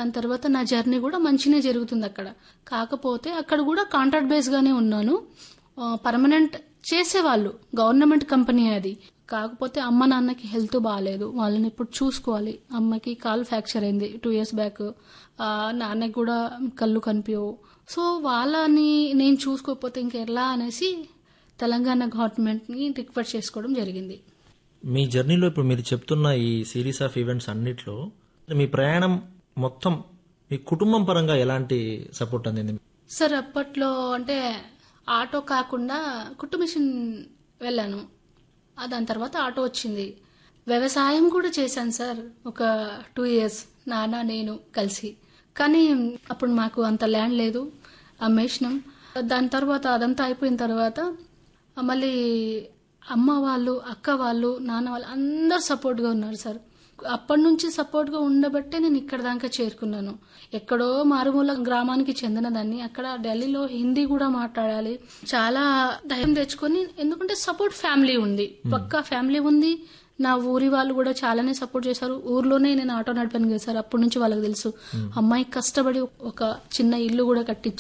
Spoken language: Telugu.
దాని తర్వాత నా జర్నీ కూడా మంచినే జరుగుతుంది అక్కడ కాకపోతే అక్కడ కూడా కాంట్రాక్ట్ బేస్ గానే ఉన్నాను పర్మనెంట్ చేసేవాళ్ళు గవర్నమెంట్ కంపెనీ అది కాకపోతే అమ్మ నాన్నకి హెల్త్ బాగాలేదు వాళ్ళని ఇప్పుడు చూసుకోవాలి అమ్మకి కాల్ ఫ్రాక్చర్ అయింది టూ ఇయర్స్ బ్యాక్ నాన్నకి కూడా కళ్ళు కనిపించవు సో వాళ్ళని నేను చూసుకోకపోతే ఇంకెలా అనేసి తెలంగాణ గవర్నమెంట్ని రిక్వెస్ట్ చేసుకోవడం జరిగింది మీ జర్నీలో ఇప్పుడు మీరు చెప్తున్న ఈ సిరీస్ ఆఫ్ ఈవెంట్స్ అన్నిట్లో మీ ప్రయాణం మొత్తం మీ కుటుంబం పరంగా ఎలాంటి సపోర్ట్ అందింది సార్ అప్పట్లో అంటే ఆటో కాకుండా కుట్టు మిషన్ వెళ్ళాను ఆ దాని తర్వాత ఆటో వచ్చింది వ్యవసాయం కూడా చేశాను సార్ ఒక టూ ఇయర్స్ నాన్న నేను కలిసి కానీ అప్పుడు మాకు అంత ల్యాండ్ లేదు అమ్మేసినాం దాని తర్వాత అదంతా అయిపోయిన తర్వాత మళ్ళీ అమ్మ వాళ్ళు అక్క వాళ్ళు నాన్న వాళ్ళు అందరు సపోర్ట్గా ఉన్నారు సార్ అప్పటి నుంచి సపోర్ట్గా ఉండబట్టే నేను ఇక్కడ దాకా చేరుకున్నాను ఎక్కడో మారుమూల గ్రామానికి చెందిన దాన్ని అక్కడ ఢిల్లీలో హిందీ కూడా మాట్లాడాలి చాలా ధైర్యం తెచ్చుకొని ఎందుకంటే సపోర్ట్ ఫ్యామిలీ ఉంది పక్కా ఫ్యామిలీ ఉంది నా ఊరి వాళ్ళు కూడా చాలానే సపోర్ట్ చేశారు ఊర్లోనే నేను ఆటో నడిపాను కదా సార్ అప్పటి నుంచి వాళ్ళకి తెలుసు అమ్మాయి కష్టపడి ఒక చిన్న ఇల్లు కూడా కట్టించారు